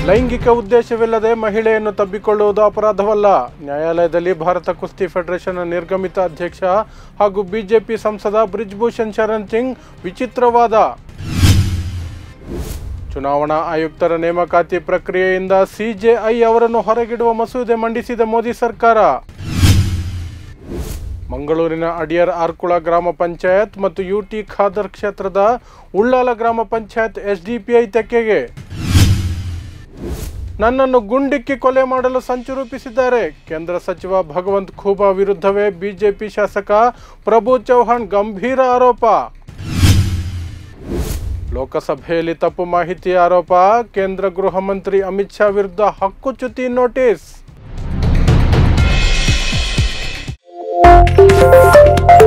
ಲೈಂಗಿಕ ಉದ್ದೇಶವಿಲ್ಲದೆ ಮಹಿಳೆಯನ್ನು ತಬ್ಬಿಕೊಳ್ಳುವುದು ಅಪರಾಧವಲ್ಲ ನ್ಯಾಯಾಲಯದಲ್ಲಿ ಭಾರತ ಕುಸ್ತಿ ಫೆಡರೇಷನ್ ನಿರ್ಗಮಿತ ಅಧ್ಯಕ್ಷ ಹಾಗೂ ಬಿಜೆಪಿ ಸಂಸದ ಬ್ರಿಜ್ಭೂಷಣ್ ಶರಣ್ ಸಿಂಗ್ ವಿಚಿತ್ರವಾದ ಚುನಾವಣಾ ಆಯುಕ್ತರ ನೇಮಕಾತಿ ಪ್ರಕ್ರಿಯೆಯಿಂದ ಸಿಜೆಐ ಅವರನ್ನು ಹೊರಗಿಡುವ ಮಸೂದೆ ಮಂಡಿಸಿದ ಮೋದಿ ಸರ್ಕಾರ ಮಂಗಳೂರಿನ ಅಡಿಯರ್ ಆರ್ಕುಳ ಗ್ರಾಮ ಪಂಚಾಯತ್ ಮತ್ತು ಯುಟಿ ಖಾದರ್ ಕ್ಷೇತ್ರದ ಉಳ್ಳಾಲ ಗ್ರಾಮ ಪಂಚಾಯತ್ ಎಸ್ಡಿಪಿಐ ತೆಕ್ಕೆಗೆ ನನ್ನನ್ನು ಗುಂಡಿಕ್ಕಿ ಕೊಲೆ ಮಾಡಲು ಸಂಚು ರೂಪಿಸಿದ್ದಾರೆ ಕೇಂದ್ರ ಸಚಿವ ಭಗವಂತ್ ಖೂಬಾ ವಿರುದ್ಧವೇ ಬಿಜೆಪಿ ಶಾಸಕ ಪ್ರಭು ಚೌಹಾಣ್ ಗಂಭೀರ ಆರೋಪ ಲೋಕಸಭೆಯಲ್ಲಿ ತಪ್ಪು ಮಾಹಿತಿ ಆರೋಪ ಕೇಂದ್ರ ಗೃಹ ಮಂತ್ರಿ ಅಮಿತ್ ಶಾ ವಿರುದ್ಧ ಹಕ್ಕುಚ್ಯುತಿ ನೋಟಿಸ್